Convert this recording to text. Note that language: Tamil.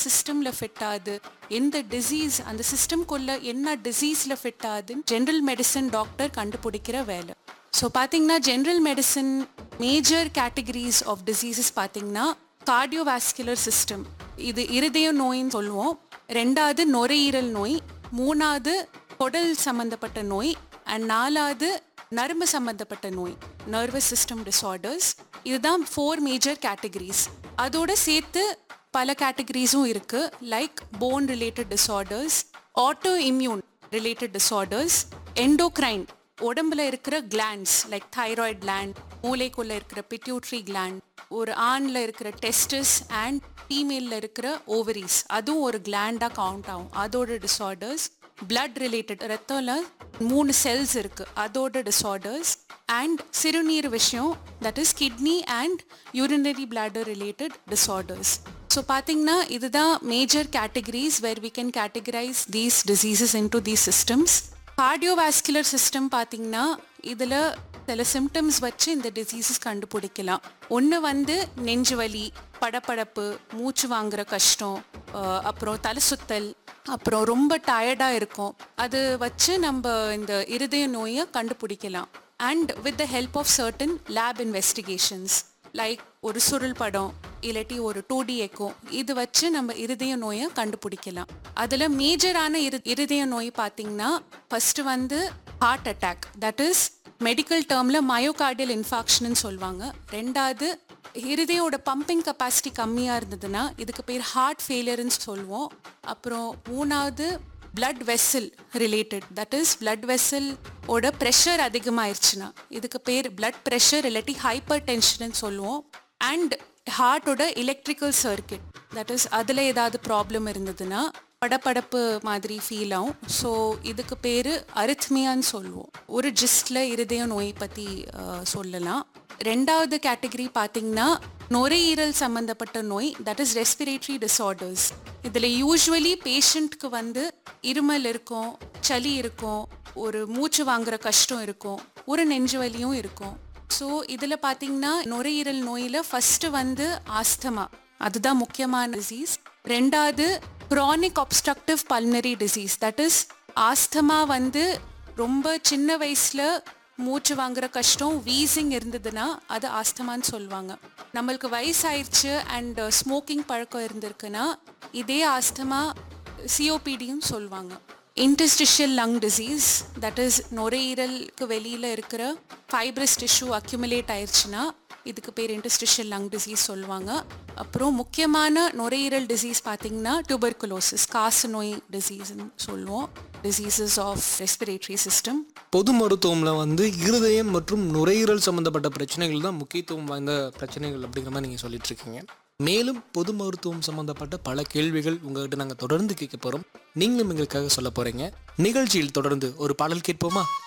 சிஸ்டம்ல ஃபிட் ஆகுது எந்த டிசீஸ் அந்த சிஸ்டம்குள்ள என்ன டிசீஸ்ல ஃபிட் ஆகுதுன்னு ஜென்ரல் மெடிசன் டாக்டர் கண்டுபிடிக்கிற வேலை ஸோ பார்த்தீங்கன்னா general medicine major categories of diseases பார்த்தீங்கன்னா கார்டியோவாஸ்குலர் சிஸ்டம் இது இருதய நோயின்னு சொல்லுவோம் ரெண்டாவது நுரையீரல் நோய் மூணாவது குடல் சம்பந்தப்பட்ட நோய் அண்ட் நாலாவது நரம்பு சம்பந்தப்பட்ட நோய் நர்வஸ் சிஸ்டம் டிசார்டர்ஸ் இதுதான் ஃபோர் மேஜர் கேட்டகரிஸ் அதோட சேர்த்து பல கேட்டகரிஸும் இருக்கு like bone related disorders autoimmune related disorders endocrine உடம்புல இருக்கிற கிளாண்ட்ஸ் லைக் தைராய்ட் கிளாண்ட் மூளைக்குள்ள இருக்கிற பிட்யூட்ரி கிளாண்ட் ஒரு ஆண்ல இருக்கிற டெஸ்டஸ் அண்ட் ஃபீமேல்ல இருக்கிற ஓவரிஸ் அதுவும் ஒரு கிளாண்டா கவுண்ட் ஆகும் அதோட டிசார்டர்ஸ் பிளட் ரிலேட்டட் ரத்தம்ல மூணு செல்ஸ் இருக்கு அதோட டிசார்டர்ஸ் அண்ட் சிறுநீர் விஷயம் that is kidney and urinary bladder related disorders so பார்த்தீங்கன்னா இதுதான் major categories where we can categorize these diseases into these systems cardiovascular system பார்த்தீங்கன்னா இதில் சில சிம்டம்ஸ் வச்சு இந்த டிசீசஸ் கண்டுபிடிக்கலாம் ஒன்று வந்து நெஞ்சு வலி படபடப்பு மூச்சு வாங்குற கஷ்டம் அஹ் அப்புறம் தலை சுத்தல் அப்புறம் ரொம்ப டயர்டாக இருக்கும் அது வச்சு நம்ம இந்த இருதய நோயை கண்டுபிடிக்கலாம் and with the help of certain lab investigations like ஒரு சுருள் படம் இல்லாட்டி ஒரு டூ டி எக்கோ இது வச்சு நம்ம இருதய நோயை கண்டுபிடிக்கலாம் அதில் மேஜரான இரு இருதய நோய் பார்த்தீங்கன்னா ஃபர்ஸ்ட் வந்து heart attack that is medical டேர்மில் மயோகார்டியல் இன்ஃபாக்ஷன் சொல்லுவாங்க ரெண்டாவது இருதயோட பம்பிங் கெப்பாசிட்டி கம்மியாக இருந்ததுன்னா இதுக்கு பேர் ஹார்ட் ஃபெயிலியர்னு சொல்லுவோம் அப்புறம் மூணாவது blood vessel related that is blood vessel ஓட ப்ரெஷர் அதிகமாயிருச்சுன்னா இதுக்கு பேர் blood pressure இல்லாட்டி ஹைப்பர் டென்ஷன் சொல்லுவோம் அண்ட் ஹார்ட்டோட எலக்ட்ரிக்கல் சர்க்கிட் தட் இஸ் அதில் ஏதாவது ப்ராப்ளம் இருந்ததுன்னா படபடப்பு மாதிரி ஃபீல் ஆகும் ஸோ இதுக்கு பேர் அரித்மியான்னு சொல்லுவோம் ஒரு ஜிஸ்டில் இருதய நோய் பற்றி சொல்லலாம் ரெண்டாவது கேட்டகரி பார்த்தீங்கன்னா நுரையீரல் சம்பந்தப்பட்ட நோய் தட் இஸ் ரெஸ்பிரேட்டரி டிசார்டர்ஸ் இதில் யூஸ்வலி பேஷண்ட்க்கு வந்து இருமல் இருக்கும் சளி இருக்கும் ஒரு மூச்சு வாங்குற கஷ்டம் இருக்கும் ஒரு நெஞ்சு வலியும் இருக்கும் ஸோ இதில் பார்த்தீங்கன்னா நுரையீரல் நோயில் ஃபஸ்ட்டு வந்து ஆஸ்தமா அதுதான் முக்கியமான டிசீஸ் ரெண்டாவது chronic obstructive pulmonary disease that is asthma வந்து ரொம்ப சின்ன வயசுல மூச்சு வாங்குற கஷ்டம் வீசிங் இருந்ததுன்னா அது ஆஸ்தமான்னு சொல்லுவாங்க நம்மளுக்கு வயசாயிருச்சு அண்ட் ஸ்மோக்கிங் பழக்கம் இருந்திருக்குன்னா இதே ஆஸ்தமா சிஓபிடியும் சொல்லுவாங்க interstitial lung disease that is நுரையீரலுக்கு வெளியில் இருக்கிற ஃபைப்ரஸ் டிஷ்யூ அக்யூமுலேட் ஆயிடுச்சுன்னா இதுக்கு பேர் இன்டர்ஸ்டிஷியல் லங் டிசீஸ் சொல்லுவாங்க அப்புறம் முக்கியமான நுரையீரல் டிசீஸ் பார்த்தீங்கன்னா டியூபர்குலோசிஸ் காச நோய் டிசீஸ்ன்னு சொல்லுவோம் டிசீசஸ் ஆஃப் ரெஸ்பிரேட்டரி சிஸ்டம் பொது மருத்துவம்ல வந்து இருதயம் மற்றும் நுரையீரல் சம்பந்தப்பட்ட பிரச்சனைகள் தான் முக்கியத்துவம் வாய்ந்த பிரச்சனைகள் அப்படிங்கிற மாதிரி நீங்க சொல்லிட்டு இருக்கீங்க மேலும் பொது மருத்துவம் சம்பந்தப்பட்ட பல கேள்விகள் உங்ககிட்ட நாங்கள் தொடர்ந்து கேட்க போறோம் நீங்களும் எங்களுக்காக சொல்ல போறீங்க நிகழ்ச்சியில் தொடர்ந்து ஒரு பாடல் கேட்போமா